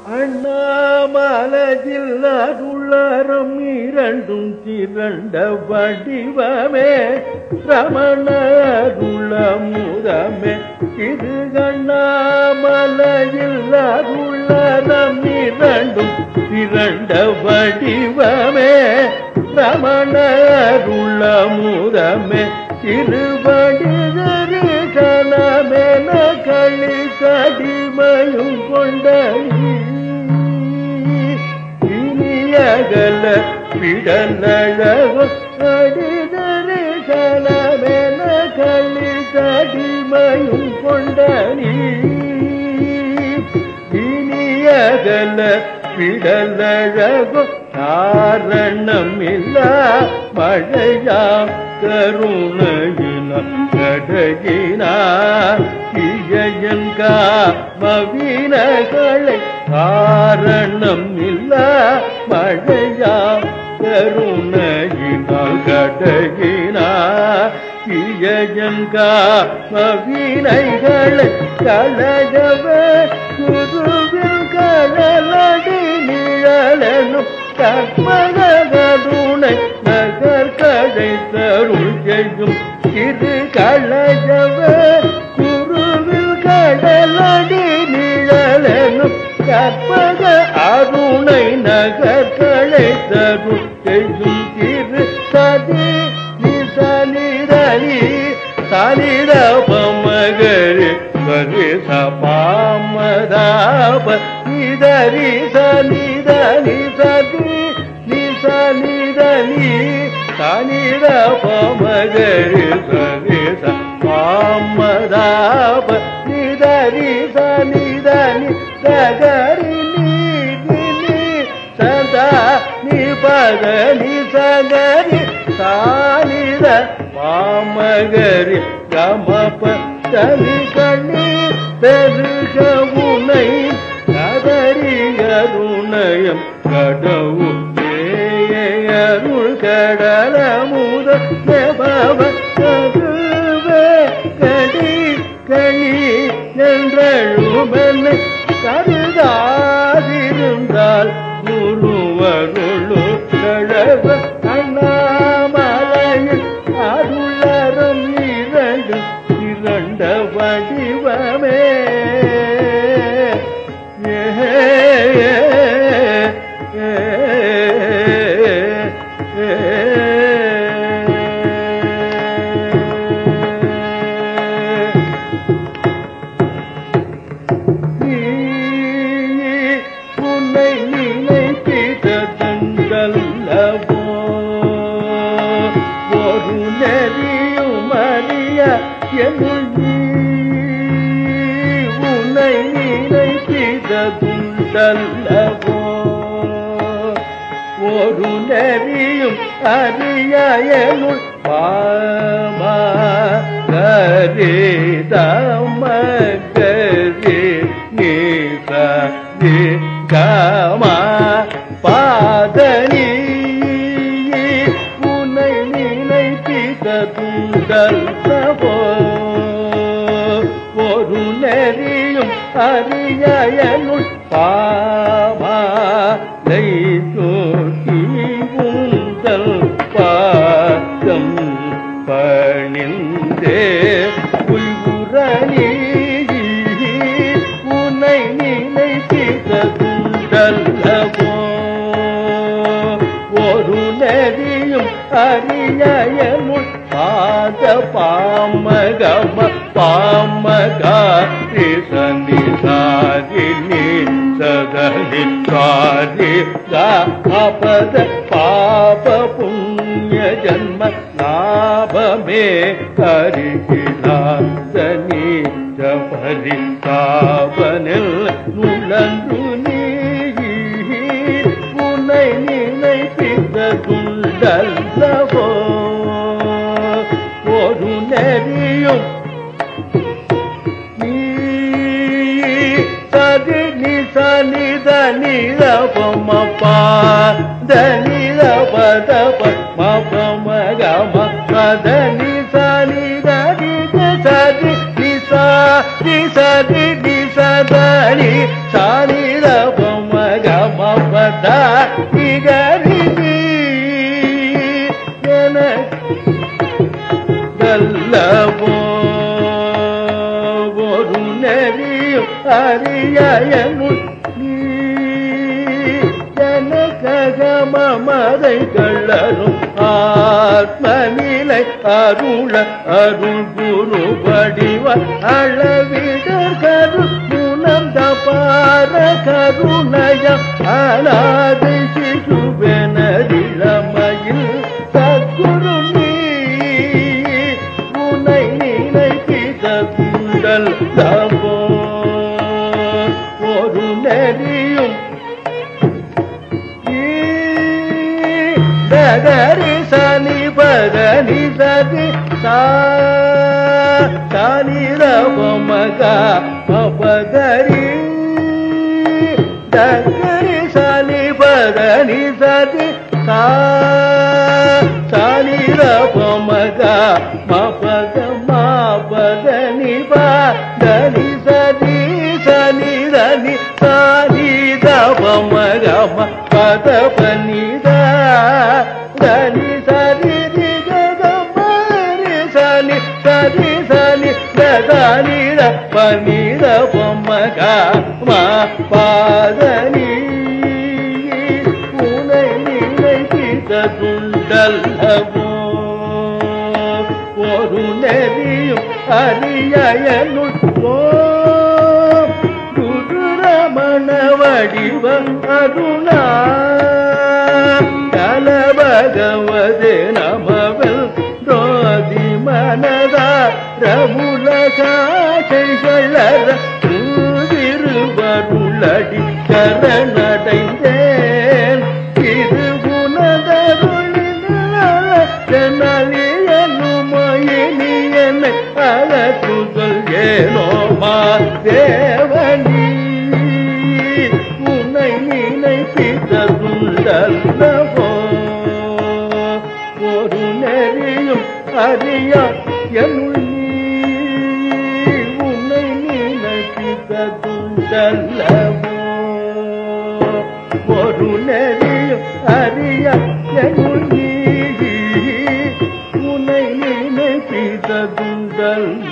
அண்ணாமலையில் அருளறம் இரண்டும் திரண்ட வடிவமே ரமணருள முதமே இது அண்ணாமலையில் அருளறம் இரண்டும் திரண்ட வடிவமே ரமணருள முதமே திருவடி தரிசனமென களி கடிமையும் கொண்ட இனியகல பிடலழகும் அடி தரிசனமென களி கடிமையும் கொண்ட இனியகல பிடலழகும் காரணம் இல்ல மழையாம் கருணையினம் கடகினார் இயன் காமவினகளை காரணம் இல்ல மழையாம் கருணையினால் கடகினார் இயன் காமவினைகளை கழகவே குருவில் கடலடி நிழலனும் கற்பகருணை நகர் கடை தருள் செய்யும் இது கழகவ குருவில் கடலடி நிழலனும் கற்பக அருணை நகர் கடை தருள் செய்யும் திரு சதி நிசனிரலி சனித பமகரி கரி சபாமதாப நிதரி சனித நிசதி நிசனிதனி சனித பமகரி சரி சபாமதாப நிதரி சனிதனி சகரி நீ சதா நிபத நிசகரி சானித பாமகரி கமப தனி கண்ணீர் பெருக உனை கதறி அருணயம் கடவு அருள் கடல முத பவ கதுவே கடி கணி என்றழுமென்னை கருதாதிருந்தால் குருவருளு கழவ அண்ணாமலையில் அருளறம் இரண்டு இரண்ட வடிவமே ஏ ஏ உன்னை நினைத்திட தந்தல்லவோ ஒரு நெறியும் அறிய என்னுள் நீ உன்னை நினைத்திட துண்டல்லவோ ஒரு நெறியும் அறிய என்னுள் பாமா கரி தம கரி நீ கமா பாதனி உன்னை நினைப்பித்த துண்டல் சபோ ஒரு நெறியும் அறியனுள் பாமாலை தோட்டி உந்தல் பாதம் பணிந்தே உய்வுரணி உன்னை நினைப்பித்த துண்டல்லவோ ஒரு நெறியும் அறியனுள் பாத பாமகம பாமகாரி சந்தி சாரிணி சதனி சாரி காபத பாப புண்ணிய ஜன்ம லாபமே கரிகிலாசனி ஜபரி சாவனில் நுழன்று நீ உன்னை நினைப்பித்த துண்டல்லவோ ஒரு நெறியும் நீ சதி நிச நித நிரபம பாத நிரபத பம கம பத நிச நித நித சதி நிசா நிசதி நிசதனி சானிரபம் அதை கள்ளரும் ஆத்மநிலை அருள அருள் குரு வடிவ அளவிடர் கரு குணம் தபார கருணயம் அநாதை சிசுவெனதிளமையில் சத்குரு நீ உனை நினைப்பித குண்டல் தபோ ஒரு நெறியும் தகரி சனி பதனி சதி சானி ரமக மபகரி தகரி சனி பதனி சதி சானி ரமக மபக மாபதனி பதனி சதி சனி ரணி சானி தபமக பத பனித ரணி சரி ரி கரி சனி சரி சனி தனி பனித பொம்மக மா பாதனி உனை நினைத்த துண்டல்லவோ ஒரு நெறியும் அரியனுள் குருரமண வடிவ அருணா கல பகவதே நமவில் ரோதி மனதா ரமுலகாசைகளர திருவருளடி சரணடைந்தேன் இது உனதருளினுமயினி என்னை அகற்றுதல் ஏனோ மா தேவனி உன்னை நினைப்பித்ததுண்டல்லவோ ஒரு நெறியும் அறியா என்னுள் நீ உன்னை நினைப்பித்ததுண்டல்லவோ ஒரு நெறியும் அறியா என்னுள் நீ உன்னை நினைப்பித்ததுண்டல்லவோ